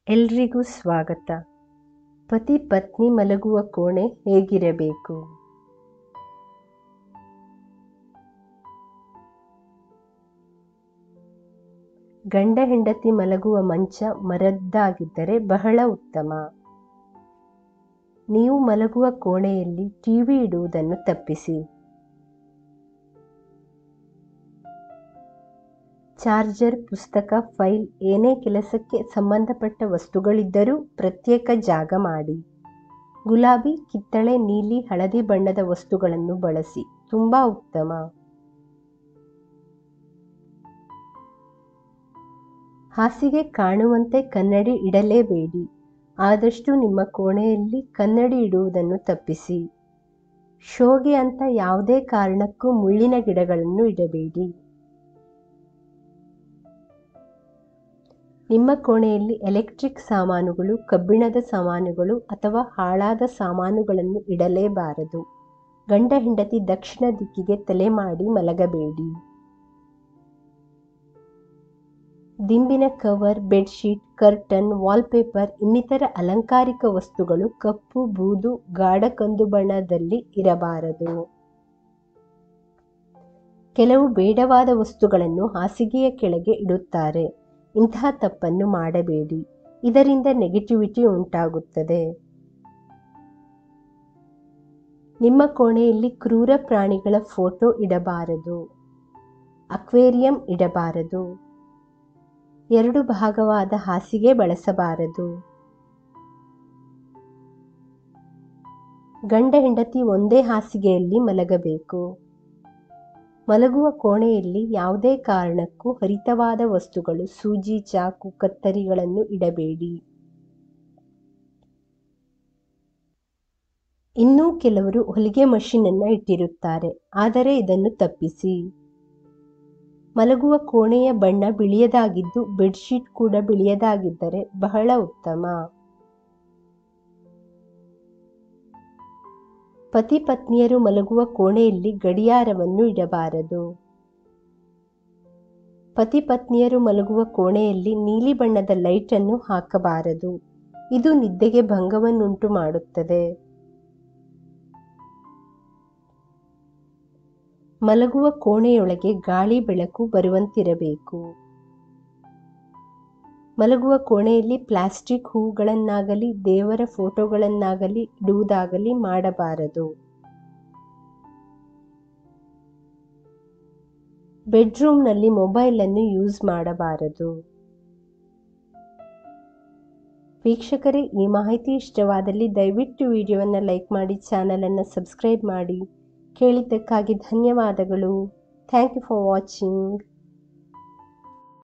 ಎಲ್ರಿಗೂ ಸ್ವಾಗತ ಪತಿ ಪತ್ನಿ ಮಲಗುವ ಕೋಣೆ ಹೇಗಿರಬೇಕು ಗಂಡ ಹೆಂಡತಿ ಮಲಗುವ ಮಂಚ ಮರದ್ದಾಗಿದ್ದರೆ ಬಹಳ ಉತ್ತಮ ನೀವು ಮಲಗುವ ಕೋಣೆಯಲ್ಲಿ ಟಿವಿ ಇಡುವುದನ್ನು ತಪ್ಪಿಸಿ ಚಾರ್ಜರ್ ಪುಸ್ತಕ ಫೈಲ್ ಏನೇ ಕೆಲಸಕ್ಕೆ ಸಂಬಂಧಪಟ್ಟ ವಸ್ತುಗಳಿದ್ದರೂ ಪ್ರತ್ಯೇಕ ಜಾಗ ಮಾಡಿ ಗುಲಾಬಿ ಕಿತ್ತಳೆ ನೀಲಿ ಹಳದಿ ಬಣ್ಣದ ವಸ್ತುಗಳನ್ನು ಬಳಸಿ ತುಂಬಾ ಉತ್ತಮ ಹಾಸಿಗೆ ಕಾಣುವಂತೆ ಕನ್ನಡಿ ಇಡಲೇಬೇಡಿ ಆದಷ್ಟು ನಿಮ್ಮ ಕೋಣೆಯಲ್ಲಿ ಕನ್ನಡಿ ಇಡುವುದನ್ನು ತಪ್ಪಿಸಿ ಶೋಗೆ ಅಂತ ಯಾವುದೇ ಕಾರಣಕ್ಕೂ ಮುಳ್ಳಿನ ಗಿಡಗಳನ್ನು ಇಡಬೇಡಿ ನಿಮ್ಮ ಕೋಣೆಯಲ್ಲಿ ಎಲೆಕ್ಟ್ರಿಕ್ ಸಾಮಾನುಗಳು ಕಬ್ಬಿಣದ ಸಾಮಾನುಗಳು ಅಥವಾ ಹಾಳಾದ ಸಾಮಾನುಗಳನ್ನು ಇಡಲೇಬಾರದು ಗಂಡ ಹೆಂಡತಿ ದಕ್ಷಿಣ ದಿಕ್ಕಿಗೆ ತಲೆ ಮಾಡಿ ಮಲಗಬೇಡಿ ದಿಂಬಿನ ಕವರ್ ಬೆಡ್ಶೀಟ್ ಕರ್ಟನ್ ವಾಲ್ಪೇಪರ್ ಇನ್ನಿತರ ಅಲಂಕಾರಿಕ ವಸ್ತುಗಳು ಕಪ್ಪು ಬೂದು ಗಾಢ ಕಂದು ಬಣ್ಣದಲ್ಲಿ ಇರಬಾರದು ಕೆಲವು ಬೇಡವಾದ ವಸ್ತುಗಳನ್ನು ಹಾಸಿಗೆಯ ಕೆಳಗೆ ಇಡುತ್ತಾರೆ ಇಂತಹ ತಪ್ಪನ್ನು ಮಾಡಬೇಡಿ ಇದರಿಂದ ನೆಗೆಟಿವಿಟಿ ಉಂಟಾಗುತ್ತದೆ ನಿಮ್ಮ ಕೋಣೆಯಲ್ಲಿ ಕ್ರೂರ ಪ್ರಾಣಿಗಳ ಫೋಟೋ ಇಡಬಾರದು ಅಕ್ವೇರಿಯಂ ಇಡಬಾರದು ಎರಡು ಭಾಗವಾದ ಹಾಸಿಗೆ ಬಳಸಬಾರದು ಗಂಡ ಹೆಂಡತಿ ಒಂದೇ ಹಾಸಿಗೆಯಲ್ಲಿ ಮಲಗಬೇಕು ಮಲಗುವ ಕೋಣೆಯಲ್ಲಿ ಯಾವುದೇ ಕಾರಣಕ್ಕೂ ಹರಿತವಾದ ವಸ್ತುಗಳು ಸೂಜಿ ಚಾಕು ಕತ್ತರಿಗಳನ್ನು ಇಡಬೇಡಿ ಇನ್ನೂ ಕೆಲವರು ಹೊಲಿಗೆ ಮಷೀನನ್ನು ಇಟ್ಟಿರುತ್ತಾರೆ ಆದರೆ ಇದನ್ನು ತಪ್ಪಿಸಿ ಮಲಗುವ ಕೋಣೆಯ ಬಣ್ಣ ಬಿಳಿಯದಾಗಿದ್ದು ಬೆಡ್ಶೀಟ್ ಕೂಡ ಬಿಳಿಯದಾಗಿದ್ದರೆ ಬಹಳ ಉತ್ತಮ ಪತಿ ಪತ್ನಿಯರು ಮಲಗುವ ಕೋಣೆಯಲ್ಲಿ ಗಡಿಯಾರವನ್ನು ಇಡಬಾರದು ಪತಿ ಪತ್ನಿಯರು ಮಲಗುವ ಕೋಣೆಯಲ್ಲಿ ನೀಲಿ ಬಣ್ಣದ ಲೈಟ್ ಅನ್ನು ಹಾಕಬಾರದು ಇದು ನಿದ್ದೆಗೆ ಭಂಗವನ್ನುಂಟು ಮಾಡುತ್ತದೆ ಮಲಗುವ ಕೋಣೆಯೊಳಗೆ ಗಾಳಿ ಬೆಳಕು ಬರುವಂತಿರಬೇಕು ಮಲಗುವ ಕೋಣೆಯಲ್ಲಿ ಪ್ಲಾಸ್ಟಿಕ್ ಹೂಗಳನ್ನಾಗಲಿ ದೇವರ ಫೋಟೋಗಳನ್ನಾಗಲಿ ಇಡುವುದಾಗಲಿ ಮಾಡಬಾರದು ಬೆಡ್ರೂಮ್ನಲ್ಲಿ ಮೊಬೈಲನ್ನು ಯೂಸ್ ಮಾಡಬಾರದು ವೀಕ್ಷಕರೇ ಈ ಮಾಹಿತಿ ಇಷ್ಟವಾದಲ್ಲಿ ದಯವಿಟ್ಟು ವಿಡಿಯೋವನ್ನು ಲೈಕ್ ಮಾಡಿ ಚಾನಲನ್ನು ಸಬ್ಸ್ಕ್ರೈಬ್ ಮಾಡಿ ಕೇಳಿದ್ದಕ್ಕಾಗಿ ಧನ್ಯವಾದಗಳು ಥ್ಯಾಂಕ್ ಯು ಫಾರ್ ವಾಚಿಂಗ್